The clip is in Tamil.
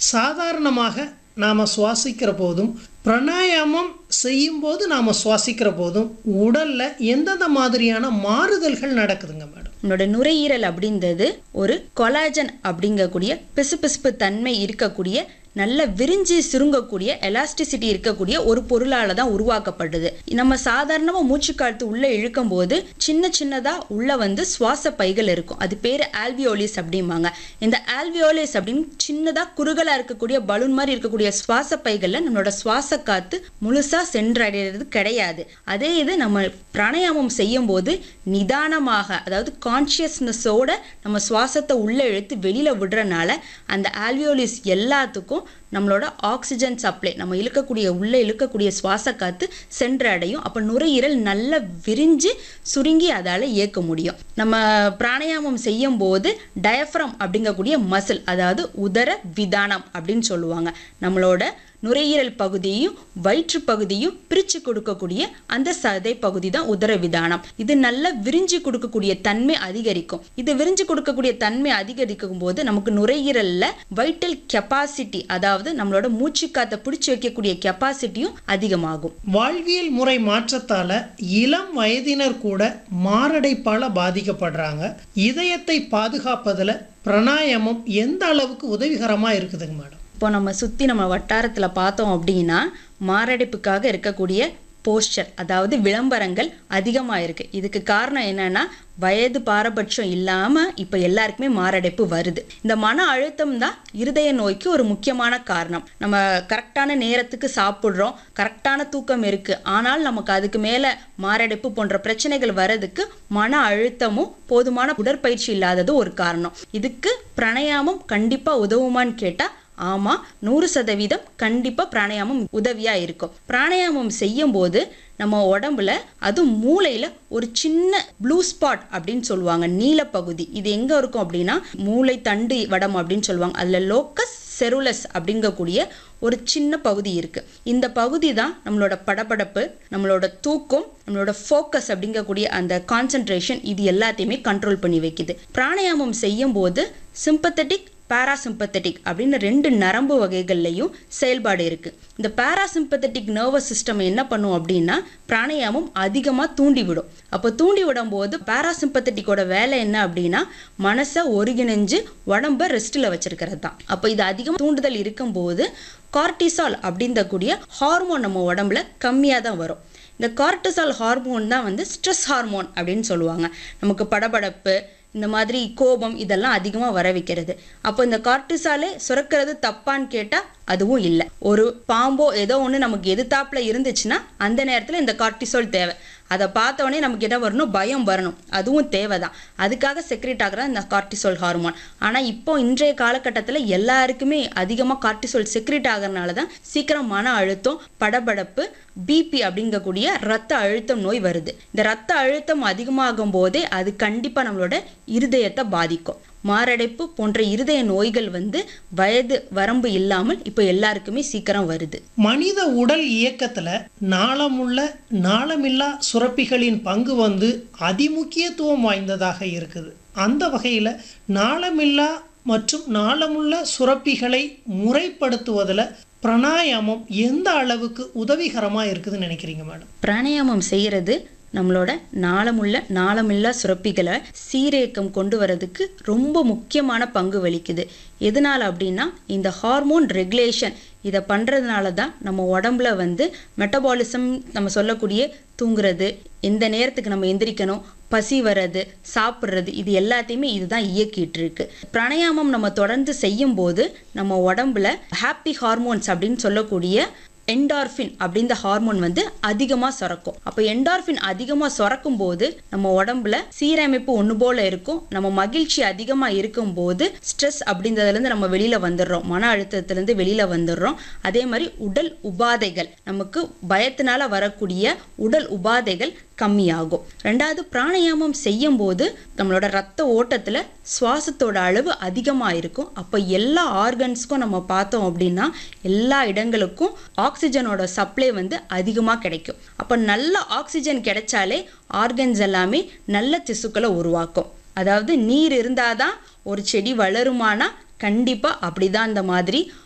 சாதாரணமாக நாம் சுவாசிக்கிற போதும் பிராணாயாமம் செய்யும்போது நாம் சுவாசிக்கிற போதும் உடலில் எந்தெந்த மாதிரியான மாறுதல்கள் நடக்குதுங்க மேடம் நம்மளோட நுரையீரல் அப்படின்றது ஒரு கொலாஜன் அப்படிங்கக்கூடிய பிசுபிசுப்பு தன்மை இருக்கக்கூடிய நல்ல விரிஞ்சு சுருங்கக்கூடிய எலாஸ்டிசிட்டி இருக்கக்கூடிய ஒரு பொருளால தான் உருவாக்கப்படுது நம்ம சாதாரணமா மூச்சு காத்து உள்ள இழுக்கும் போது சின்ன சின்னதா உள்ள வந்து சுவாச பைகள் இருக்கும் அது பேரு ஆல்வியோலிஸ் அப்படிம்பாங்க இந்த ஆல்வியோலிஸ் அப்படின்னு சின்னதா குறுகலா இருக்கக்கூடிய பலூன் மாதிரி இருக்கக்கூடிய சுவாச பைகள்ல நம்மளோட சுவாச காத்து முழுசா சென்றடைகிறது கிடையாது அதே இது நம்ம பிராணாயாமம் செய்யும் போது நிதானமாக அதாவது கான்சியஸ்னஸோட நம்ம சுவாசத்தை உள்ள இழுத்து வெளியில விடுறனால அந்த ஆல்வியோலிஸ் எல்லாத்துக்கும் நம்மளோட ஆக்சிஜன் சப்ளை நம்ம இழுக்கக்கூடிய உள்ள இழுக்கக்கூடிய சுவாச காத்து சென்றடையும் அப்போ நுரையீரல் நல்லா விரிஞ்சு சுருங்கி அதால் இயக்க முடியும் நம்ம பிராணாயாமம் செய்யும் போது டயஃப்ரம் அப்படிங்கக்கூடிய மசில் அதாவது உதர விதானம் அப்படின்னு சொல்லுவாங்க நம்மளோட நுரையீரல் பகுதியையும் வயிற்று பகுதியும் பிரித்து கொடுக்கக்கூடிய அந்த சதை பகுதி தான் உதர விதானம் இது நல்லா விரிஞ்சு கொடுக்கக்கூடிய தன்மை அதிகரிக்கும் இது விரிஞ்சு கொடுக்கக்கூடிய தன்மை அதிகரிக்கும் போது நமக்கு நுரையீரல்ல வைட்டல் கெப்பாசிட்டி அதாவது நம்மளோட மூச்சு காத்தை பிடிச்சு வைக்கக்கூடிய கெப்பாசிட்டியும் அதிகமாகும் வாழ்வியல் முறை மாற்றத்தால இளம் வயதினர் கூட மாரடைப்பால பாதிக்கப்படுறாங்க இதயத்தை பாதுகாப்பதுல பிராணாயாமம் எந்த அளவுக்கு உதவிகரமா இருக்குதுங்க மேடம் இப்போ நம்ம சுற்றி நம்ம வட்டாரத்தில் பார்த்தோம் அப்படின்னா மாரடைப்புக்காக இருக்கக்கூடிய போஸ்டர் அதாவது விளம்பரங்கள் அதிகமாக இருக்குது இதுக்கு காரணம் என்னன்னா வயது பாரபட்சம் இல்லாமல் இப்போ எல்லாருக்குமே மாரடைப்பு வருது இந்த மன அழுத்தம் தான் இருதய நோய்க்கு ஒரு முக்கியமான காரணம் நம்ம கரெக்டான நேரத்துக்கு சாப்பிட்றோம் கரெக்டான தூக்கம் இருக்குது ஆனால் நமக்கு அதுக்கு மேலே மாரடைப்பு போன்ற பிரச்சனைகள் வர்றதுக்கு மன அழுத்தமும் போதுமான உடற்பயிற்சி இல்லாதது ஒரு காரணம் இதுக்கு பிராணாயாமம் கண்டிப்பாக உதவுமான்னு கேட்டால் ஆமாம் நூறு சதவீதம் கண்டிப்பாக பிராணாயாமம் உதவியாக இருக்கும் பிராணாயாமம் செய்யும் போது நம்ம உடம்புல அதுவும் மூளையில் ஒரு சின்ன ப்ளூ ஸ்பாட் அப்படின்னு சொல்லுவாங்க நீலப்பகுதி இது எங்கே இருக்கும் அப்படின்னா மூளை தண்டு வடம் அப்படின்னு சொல்லுவாங்க அதில் லோக்கஸ் செருலஸ் அப்படிங்கக்கூடிய ஒரு சின்ன பகுதி இருக்கு இந்த பகுதி தான் நம்மளோட படபடப்பு நம்மளோட தூக்கம் நம்மளோட ஃபோக்கஸ் அப்படிங்கக்கூடிய அந்த கான்சென்ட்ரேஷன் இது எல்லாத்தையுமே கண்ட்ரோல் பண்ணி வைக்குது பிராணாயாமம் செய்யும் போது சிம்பத்தட்டிக் பாராசிம்பத்தட்டிக் அப்படின்னு ரெண்டு நரம்பு வகைகள்லையும் செயல்பாடு இருக்கு இந்த பாராசிம்பத்தட்டிக் நர்வஸ் சிஸ்டம் என்ன பண்ணும் அப்படின்னா பிராணாயாமம் அதிகமாக தூண்டி விடும் அப்போ தூண்டி விடும் போது பாராசிம்பத்தட்டிக்கோட வேலை என்ன அப்படின்னா மனசை ஒருங்கிணைஞ்சு உடம்ப ரெஸ்ட்டில் வச்சிருக்கிறது தான் அப்போ இது அதிகம் தூண்டுதல் இருக்கும்போது கார்டிசால் அப்படின்றக்கூடிய ஹார்மோன் நம்ம உடம்புல கம்மியாக தான் வரும் இந்த கார்டிசால் ஹார்மோன் தான் வந்து ஸ்ட்ரெஸ் ஹார்மோன் அப்படின்னு சொல்லுவாங்க நமக்கு படபடப்பு இந்த மாதிரி கோபம் இதெல்லாம் அதிகமாக வர வைக்கிறது அப்போ இந்த கார்டிசாலே சுரக்கிறது தப்பான்னு கேட்டால் அதுவும் இல்லை ஒரு பாம்போ ஏதோ ஒன்று நமக்கு எதிர்த்தாப்புல இருந்துச்சுன்னா அந்த நேரத்தில் இந்த கார்டிசோல் தேவை அதை பார்த்தோன்னே நமக்கு என்ன வரணும் பயம் வரணும் அதுவும் தேவை தான் அதுக்காக செக்ரேட் ஆகிற இந்த கார்டிசோல் ஹார்மோன் ஆனால் இப்போ இன்றைய காலகட்டத்தில் எல்லாருக்குமே அதிகமாக கார்டிசோல் செக்ரேட் ஆகிறனால தான் சீக்கிரம் மன அழுத்தம் படபடப்பு பிபி அப்படிங்கக்கூடிய ரத்த அழுத்தம் நோய் வருது இந்த ரத்த அழுத்தம் அதிகமாகும் போதே அது கண்டிப்பாக நம்மளோட இருதயத்தை பாதிக்கும் மாரடைப்பு போன்ற இருதய நோய்கள் வந்து வயது வரம்பு இல்லாமல் இப்போ எல்லாருக்குமே சீக்கிரம் வருது மனித உடல் இயக்கத்துல நாளமுள்ள நாளமில்லா சுரப்பிகளின் பங்கு வந்து அதிமுக்கியத்துவம் வாய்ந்ததாக இருக்குது அந்த வகையில நாளமில்லா மற்றும் நாளமுள்ள சுரப்பிகளை முறைப்படுத்துவதில் பிராணாயாமம் எந்த அளவுக்கு உதவிகரமா இருக்குதுன்னு நினைக்கிறீங்க மேடம் பிராணாயாமம் செய்கிறது நம்மளோட நாளமுள்ள நாளமில்லா சுரப்பிகளை சீரேக்கம் கொண்டு வரதுக்கு ரொம்ப முக்கியமான பங்கு வகிக்குது எதனால் அப்படின்னா இந்த ஹார்மோன் ரெகுலேஷன் இதை பண்ணுறதுனால தான் நம்ம உடம்புல வந்து மெட்டபாலிசம் நம்ம சொல்லக்கூடிய தூங்குறது எந்த நேரத்துக்கு நம்ம எந்திரிக்கணும் பசி வர்றது சாப்பிட்றது இது எல்லாத்தையுமே இதுதான் இயக்கிட்டு இருக்கு பிராணாயாமம் நம்ம தொடர்ந்து செய்யும் போது நம்ம உடம்புல ஹாப்பி ஹார்மோன்ஸ் அப்படின்னு சொல்லக்கூடிய என்டார்ஃபின் அப்படின்ற ஹார்மோன் வந்து அதிகமாக சுரக்கும் அப்போ என்டார்ஃபின் அதிகமாக சுரக்கும் போது நம்ம உடம்புல சீரமைப்பு ஒன்று போல இருக்கும் நம்ம மகிழ்ச்சி அதிகமாக இருக்கும் போது ஸ்ட்ரெஸ் அப்படின்றதுலேருந்து நம்ம வெளியில் வந்துடுறோம் மன அழுத்தத்துலேருந்து வெளியில் வந்துடுறோம் அதே மாதிரி உடல் உபாதைகள் நமக்கு பயத்தினால வரக்கூடிய உடல் உபாதைகள் கம்மியாகும் ரெண்டாவது பிராணாயாமம் செய்யும் போது நம்மளோட ரத்த ஓட்டத்தில் சுவாசத்தோட அளவு அதிகமாக இருக்கும் அப்போ எல்லா ஆர்கன்ஸ்க்கும் நம்ம பார்த்தோம் அப்படின்னா எல்லா இடங்களுக்கும் ஆக்சிஜனோட சப்ளை வந்து அதிகமாக கிடைக்கும் அப்போ நல்ல ஆக்சிஜன் கிடைச்சாலே ஆர்கன்ஸ் எல்லாமே நல்ல திசுக்களை உருவாக்கும் அதாவது நீர் இருந்தாதான் ஒரு செடி வளருமானா கண்டிப்பாக அப்படிதான் இந்த மாதிரி